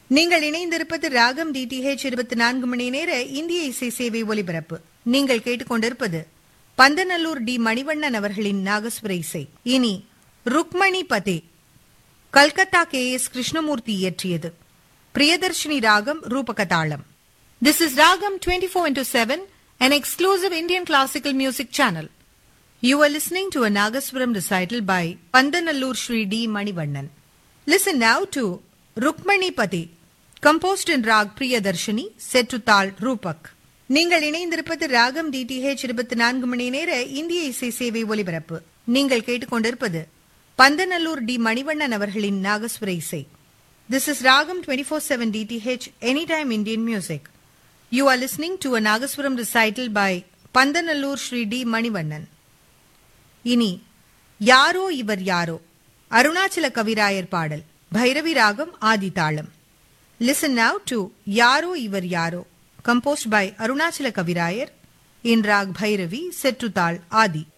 நீங்கள் இணைந்திருப்பது ராகம் டிடிஹெச் இருபத்தி நான்கு மணி நேர இந்திய இசை சேவை ஒலிபரப்பு நீங்கள் கேட்டுக்கொண்டிருப்பது பந்தநல்லூர் டி மணிவண்ணன் அவர்களின் நாகஸ்வர இசை இனி ருக்மணி பதே கல்கத்தா கே எஸ் கிருஷ்ணமூர்த்தி இயற்றியது பிரியதர்ஷினி ராகம் ரூபகதாளம் this is Raagam twenty four into seven an exclusive Indian classical music channel. You are listening to a Nagaswaram recital by Pandanallur Sri D. Manivannan. Listen now to Rukmani Pati, composed in Rag Priyadarshini, set to Tal Rupak. நீங்கள் இணைந்திருப்பது ராகம் DTH இருபத்தி நான்கு மணி நேர இந்திய இசை சேவை ஒலிபரப்பு நீங்கள் கேட்டுக்கொண்டிருப்பது பந்தநல்லூர் டி மணிவண்ணன் அவர்களின் நாகஸ்வர இசை this is Raagam twenty four seven DTH any time Indian music You are listening to a Nagaswaram recital by Pandanallur Sri D. Manivannan. இனி யாரோ இவர் யாரோ அருணாச்சல கவிராயர் பாடல் பைரவி ராகம் ஆதி தாளம் லிசன் நவ் டு யாரோ இவர் யாரோ கம்போஸ்ட் பை அருணாச்சல கவிராயர் இன் ராக் பைரவி செட்டு தாள் ஆதி